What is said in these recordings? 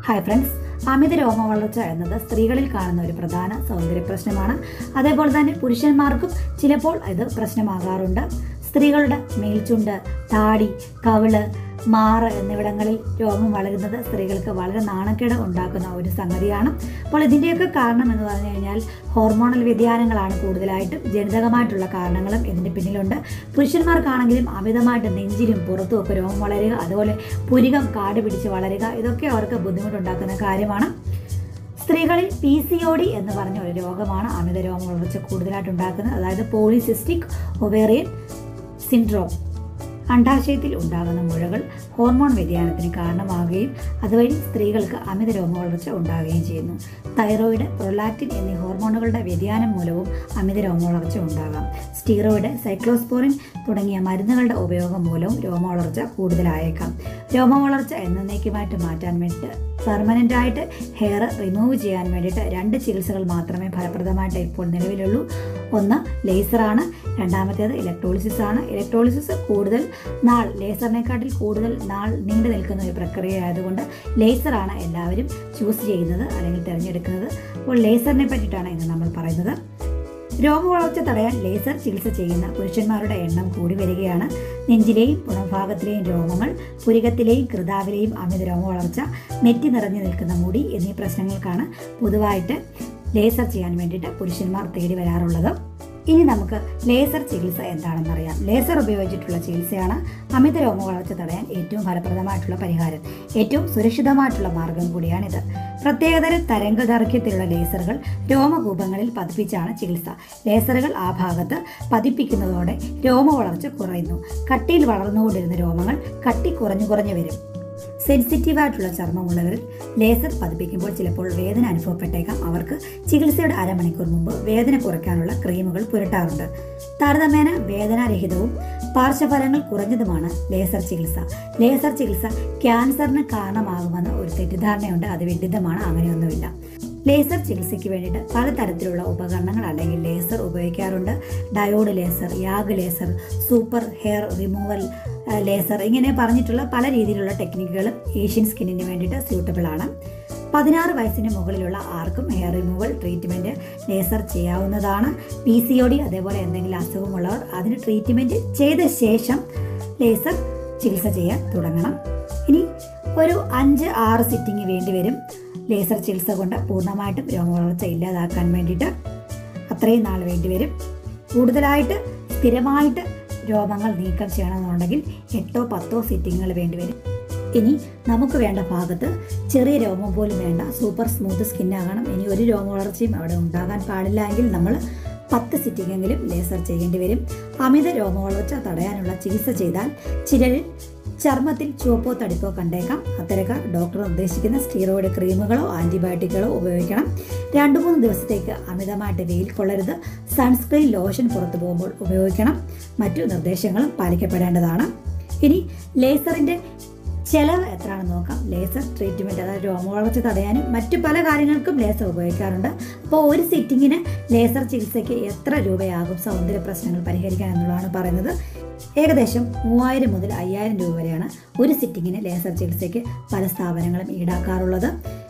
hi friends അമിത രോമ വളർച്ച എന്നത് സ്ത്രീകളിൽ കാണുന്ന ഒരു പ്രധാന സൗന്ദര്യ പ്രശ്നമാണ് അതേപോലെ തന്നെ പുരുഷന്മാർക്കും ചിലപ്പോൾ ഇത് പ്രശ്നമാകാറുണ്ട് സ്ത്രീകളുടെ മേൽചുണ്ട് താടി കവിള് മാറ് എന്നിവിടങ്ങളിൽ രോമം വളരുന്നത് സ്ത്രീകൾക്ക് വളരെ നാണക്കേട് ഉണ്ടാക്കുന്ന ഒരു സംഗതിയാണ് അപ്പോൾ ഇതിൻ്റെയൊക്കെ കാരണം എന്ന് പറഞ്ഞു കഴിഞ്ഞാൽ ഹോർമോണൽ വ്യതിയാനങ്ങളാണ് കൂടുതലായിട്ടും ജനിതകമായിട്ടുള്ള കാരണങ്ങളും ഇതിൻ്റെ പിന്നിലുണ്ട് പുരുഷന്മാർക്കാണെങ്കിലും അമിതമായിട്ട് നെഞ്ചിലും പുറത്തും ഒക്കെ രോമം വളരുക അതുപോലെ പുരികം കാട് പിടിച്ച് വളരുക ഇതൊക്കെ അവർക്ക് ബുദ്ധിമുട്ടുണ്ടാക്കുന്ന കാര്യമാണ് സ്ത്രീകളിൽ പി സി ഒ ഡി എന്ന് പറഞ്ഞ ഒരു രോഗമാണ് അമിത രോമ വളർച്ച കൂടുതലായിട്ട് ഉണ്ടാക്കുന്നത് അതായത് പോളിസിസ്റ്റിക് ഒവേറിയൻ സിൻഡ്രോം അണ്ഡാശയത്തിൽ ഉണ്ടാകുന്ന മുഴകൾ ഹോർമോൺ വ്യതിയാനത്തിന് കാരണമാവുകയും അതുവഴി സ്ത്രീകൾക്ക് അമിത രോമ വളർച്ച ഉണ്ടാകുകയും ചെയ്യുന്നു തൈറോയിഡ് പ്രൊലാക്റ്റിൻ എന്നീ ഹോർമോണുകളുടെ വ്യതിയാനം മൂലവും അമിത രോമ വളർച്ച ഉണ്ടാകാം സ്റ്റീറോയിഡ് സൈക്ലോസ്പോറിൻ തുടങ്ങിയ മരുന്നുകളുടെ ഉപയോഗം മൂലവും രോമ വളർച്ച കൂടുതലായേക്കാം രോമ വളർച്ച എന്നേക്കുമായിട്ട് മാറ്റാൻ വേണ്ടിയിട്ട് പെർമനൻ്റ് ആയിട്ട് ഹെയർ റിമൂവ് ചെയ്യാൻ വേണ്ടിയിട്ട് രണ്ട് ചികിത്സകൾ മാത്രമേ ഫലപ്രദമായിട്ട് ഇപ്പോൾ നിലവിലുള്ളൂ ഒന്ന് ലേസറാണ് രണ്ടാമത്തേത് ഇലക്ട്രോളിസിസ് ആണ് ഇലക്ട്രോളിസിസ് കൂടുതൽ നാൾ ലേസറിനെക്കാട്ടിൽ കൂടുതൽ നാൾ നീണ്ടു നിൽക്കുന്ന ഒരു പ്രക്രിയ ആയതുകൊണ്ട് ലേസറാണ് എല്ലാവരും ചൂസ് ചെയ്യുന്നത് അല്ലെങ്കിൽ തിരഞ്ഞെടുക്കുന്നത് അപ്പോൾ ലേസറിനെ പറ്റിയിട്ടാണ് ഇന്ന് നമ്മൾ പറയുന്നത് രോമവളർച്ച തടയാൻ ലേസർ ചികിത്സ ചെയ്യുന്ന പുരുഷന്മാരുടെ എണ്ണം കൂടി വരികയാണ് നെഞ്ചിലെയും പുറംഭാഗത്തിലെയും രോമങ്ങൾ പുരികത്തിലെയും കൃതാവിലെയും അമിത രോമവളർച്ച നെറ്റി നിറഞ്ഞു നിൽക്കുന്ന മുടി എന്നീ പ്രശ്നങ്ങൾക്കാണ് പൊതുവായിട്ട് ലേസർ ചെയ്യാൻ വേണ്ടിയിട്ട് പുരുഷന്മാർ തേടി വരാറുള്ളത് ഇനി നമുക്ക് ലേസർ ചികിത്സ എന്താണെന്ന് അറിയാം ലേസർ ഉപയോഗിച്ചിട്ടുള്ള ചികിത്സയാണ് അമിത രോമ വളർച്ച തടയാൻ ഏറ്റവും ഫലപ്രദമായിട്ടുള്ള പരിഹാരം ഏറ്റവും സുരക്ഷിതമായിട്ടുള്ള മാർഗം കൂടിയാണിത് പ്രത്യേകതരം തരംഗദൈർഘ്യത്തിലുള്ള ലേസറുകൾ രോമകൂപങ്ങളിൽ പതിപ്പിച്ചാണ് ചികിത്സ ലേസറുകൾ ആ ഭാഗത്ത് പതിപ്പിക്കുന്നതോടെ രോമ വളർച്ച കുറയുന്നു കട്ടിയിൽ വളർന്നുകൊണ്ടിരുന്ന രോമങ്ങൾ കട്ടി കുറഞ്ഞു കുറഞ്ഞു വരും സെൻസിറ്റീവായിട്ടുള്ള ചർമ്മമുള്ളവരിൽ ലേസർ പതിപ്പിക്കുമ്പോൾ ചിലപ്പോൾ വേദന അനുഭവപ്പെട്ടേക്കാം അവർക്ക് ചികിത്സയുടെ അരമണിക്കൂർ മുമ്പ് വേദന കുറയ്ക്കാനുള്ള ക്രീമുകൾ പുരട്ടാറുണ്ട് താരതമ്യേന വേദനാരഹിതവും പാർശ്വഫലങ്ങൾ കുറഞ്ഞതുമാണ് ലേസർ ചികിത്സ ലേസർ ചികിത്സ ക്യാൻസറിന് കാരണമാകുമെന്ന് ഒരു തെറ്റിദ്ധാരണയുണ്ട് അത് വിഡിതമാണ് അങ്ങനെയൊന്നുമില്ല ലേസർ ചികിത്സയ്ക്ക് വേണ്ടിയിട്ട് പലതരത്തിലുള്ള ഉപകരണങ്ങൾ അല്ലെങ്കിൽ ലേസർ ഉപയോഗിക്കാറുണ്ട് diode laser YAG laser super hair removal laser ഇങ്ങനെ പറഞ്ഞിട്ടുള്ള പല രീതിയിലുള്ള ടെക്നിക്കുകളും ഏഷ്യൻ സ്കിന്നിന് വേണ്ടിയിട്ട് സ്യൂട്ടബിൾ ആണ് പതിനാറ് വയസ്സിന് മുകളിലുള്ള ആർക്കും ഹെയർ റിമൂവൽ ട്രീറ്റ്മെൻറ്റ് ലേസർ ചെയ്യാവുന്നതാണ് പി സി ഒ ഡി അതേപോലെ എന്തെങ്കിലും അസുഖമുള്ളവർ അതിന് ട്രീറ്റ്മെൻറ്റ് ചെയ്ത ശേഷം ലേസർ ചികിത്സ ചെയ്യാൻ തുടങ്ങണം ഇനി ഒരു അഞ്ച് ആറ് സിറ്റിംഗ് വേണ്ടി വരും ലേസർ ചികിത്സ കൊണ്ട് പൂർണ്ണമായിട്ടും രോമവളർച്ച ഇല്ലാതാക്കാൻ വേണ്ടിയിട്ട് അത്രയും നാൾ വേണ്ടി വരും കൂടുതലായിട്ട് സ്ഥിരമായിട്ട് രോമങ്ങൾ നീക്കം ചെയ്യണമെന്നുണ്ടെങ്കിൽ എട്ടോ പത്തോ സിറ്റിങ്ങുകൾ വേണ്ടി വരും ഇനി നമുക്ക് വേണ്ട ഭാഗത്ത് ചെറിയ രോമം പോലും വേണ്ട സൂപ്പർ സ്മൂത്ത് സ്കിന്നാകണം ഇനി ഒരു രോമ വളർച്ചയും അവിടെ ഉണ്ടാകാൻ പാടില്ല എങ്കിൽ നമ്മൾ പത്ത് സിറ്റിങ്ങെങ്കിലും ലേസർ ചെയ്യേണ്ടി വരും അമിത രോമ വളർച്ച തടയാനുള്ള ചികിത്സ ചെയ്താൽ ചിലരിൽ ചർമ്മത്തിൽ ചുവപ്പോ തടിപ്പോ കണ്ടേക്കാം അത്തരക്കാർ ഡോക്ടർ നിർദ്ദേശിക്കുന്ന സ്റ്റീറോയിഡ് ക്രീമുകളോ ആന്റിബയോട്ടിക്കുകളോ ഉപയോഗിക്കണം രണ്ടു മൂന്ന് ദിവസത്തേക്ക് അമിതമായിട്ട് വെയിൽ കൊള്ളരുത് സൺസ്ക്രീൻ ലോഷൻ പുറത്തു പോകുമ്പോൾ ഉപയോഗിക്കണം മറ്റു നിർദ്ദേശങ്ങളും പാലിക്കപ്പെടേണ്ടതാണ് ഇനി ലേസറിന്റെ ചെലവ് എത്രയാണെന്ന് നോക്കാം ലേസർ ട്രീറ്റ്മെൻറ്റ് അതായത് രോമവളർച്ച തടയാനും മറ്റു പല കാര്യങ്ങൾക്കും ലേസർ ഉപയോഗിക്കാറുണ്ട് അപ്പോൾ ഒരു സിറ്റിങ്ങിന് ലേസർ ചികിത്സയ്ക്ക് എത്ര രൂപയാകും സൗന്ദര്യ പ്രശ്നങ്ങൾ പരിഹരിക്കാൻ എന്നുള്ളതാണ് പറയുന്നത് ഏകദേശം മൂവായിരം മുതൽ അയ്യായിരം രൂപ വരെയാണ് ഒരു സിറ്റിങ്ങിന് ലേസർ ചികിത്സയ്ക്ക് പല സ്ഥാപനങ്ങളും ഈടാക്കാറുള്ളത്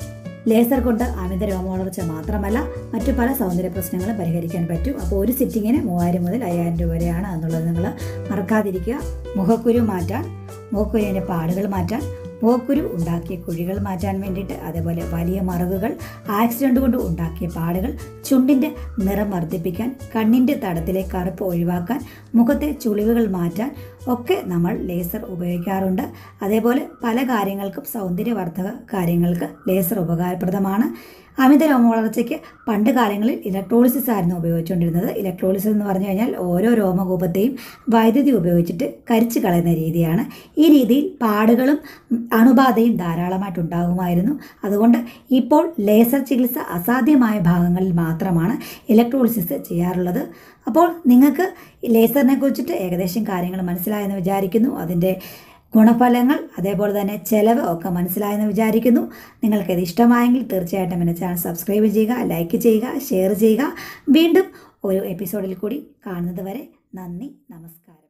ലേസർ കൊണ്ട് അമിത രോമവളർച്ച മാത്രമല്ല മറ്റു പല സൗന്ദര്യ പ്രശ്നങ്ങളും പരിഹരിക്കാൻ പറ്റും അപ്പോൾ ഒരു സിറ്റിങ്ങിന് മൂവായിരം മുതൽ അയ്യായിരം രൂപ വരെയാണ് എന്നുള്ളത് നിങ്ങൾ മറക്കാതിരിക്കുക മുഖക്കുരു മാറ്റാൻ മുഖക്കുരുവിൻ്റെ പാടുകൾ മാറ്റാൻ മുഖക്കുരു ഉണ്ടാക്കിയ കുഴികൾ മാറ്റാൻ വേണ്ടിയിട്ട് അതേപോലെ വലിയ മറവുകൾ ആക്സിഡന്റ് കൊണ്ട് ഉണ്ടാക്കിയ പാടുകൾ ചുണ്ടിൻ്റെ നിറം വർദ്ധിപ്പിക്കാൻ കണ്ണിൻ്റെ തടത്തിലെ കറുപ്പ് ഒഴിവാക്കാൻ മുഖത്തെ ചുളിവുകൾ മാറ്റാൻ ഒക്കെ നമ്മൾ ലേസർ ഉപയോഗിക്കാറുണ്ട് അതേപോലെ പല കാര്യങ്ങൾക്കും സൗന്ദര്യവർദ്ധക കാര്യങ്ങൾക്ക് ലേസർ ഉപകാരപ്രദമാണ് അമിത രോമ വളർച്ചയ്ക്ക് പണ്ട് കാലങ്ങളിൽ ഇലക്ട്രോളിസിസ് ആയിരുന്നു ഉപയോഗിച്ചുകൊണ്ടിരുന്നത് ഇലക്ട്രോളിസിസ് എന്ന് പറഞ്ഞു കഴിഞ്ഞാൽ ഓരോ രോമകൂപത്തെയും വൈദ്യുതി ഉപയോഗിച്ചിട്ട് കരിച്ചു കളയുന്ന രീതിയാണ് ഈ രീതിയിൽ പാടുകളും അണുബാധയും ധാരാളമായിട്ട് ഉണ്ടാകുമായിരുന്നു അതുകൊണ്ട് ഇപ്പോൾ ലേസർ ചികിത്സ അസാധ്യമായ ഭാഗങ്ങളിൽ മാത്രമാണ് ഇലക്ട്രോളിസിസ് ചെയ്യാറുള്ളത് അപ്പോൾ നിങ്ങൾക്ക് ലേസറിനെ കുറിച്ചിട്ട് ഏകദേശം കാര്യങ്ങൾ മനസ്സിലായെന്ന് വിചാരിക്കുന്നു അതിൻ്റെ ഗുണഫലങ്ങൾ അതേപോലെ തന്നെ ചിലവ് ഒക്കെ മനസ്സിലായെന്ന് വിചാരിക്കുന്നു നിങ്ങൾക്കിത് ഇഷ്ടമായെങ്കിൽ തീർച്ചയായിട്ടും എൻ്റെ ചാനൽ സബ്സ്ക്രൈബ് ചെയ്യുക ലൈക്ക് ചെയ്യുക ഷെയർ ചെയ്യുക വീണ്ടും ഒരു എപ്പിസോഡിൽ കൂടി കാണുന്നത് വരെ നന്ദി നമസ്കാരം